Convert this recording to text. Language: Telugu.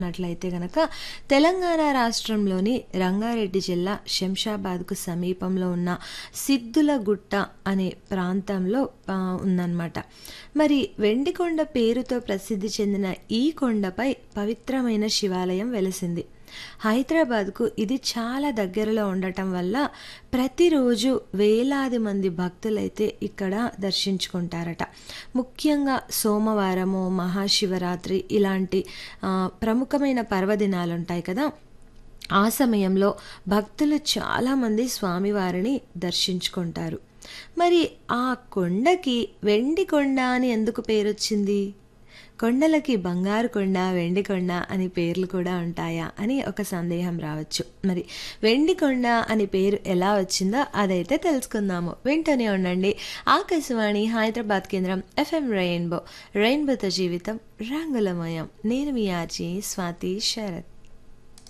నట్లయితే గనక తెలంగాణ రాష్ట్రంలోని రంగారెడ్డి జిల్లా శంషాబాద్కు సమీపంలో ఉన్న సిద్ధులగుట్ట అనే ప్రాంతంలో ఆ, ఉందన్నమాట మరి వెండికొండ పేరుతో ప్రసిద్ధి చెందిన ఈ కొండపై పవిత్రమైన శివాలయం వెలసింది హైదరాబాద్కు ఇది చాలా దగ్గరలో ఉండటం వల్ల ప్రతిరోజు వేలాది మంది భక్తులైతే ఇక్కడ దర్శించుకుంటారట ముఖ్యంగా సోమవారము మహాశివరాత్రి ఇలాంటి ఆ, ప్రముఖమైన పర్వదినాలు ఉంటాయి కదా ఆ సమయంలో భక్తులు చాలామంది స్వామివారిని దర్శించుకుంటారు మరి ఆ కొండకి వెండి కొండ అని ఎందుకు పేరొచ్చింది కొండలకి బంగారు కొండ వెండి కొండ అని పేర్లు కూడా ఉంటాయా అని ఒక సందేహం రావచ్చు మరి వెండి కొండ అని పేరు ఎలా వచ్చిందో అదైతే తెలుసుకుందాము వింటూనే ఉండండి ఆకాశవాణి హైదరాబాద్ కేంద్రం ఎఫ్ఎం రెయిన్బో రెయిన్బోతో జీవితం రంగులమయం నేను మీ ఆర్జీ స్వాతి శరత్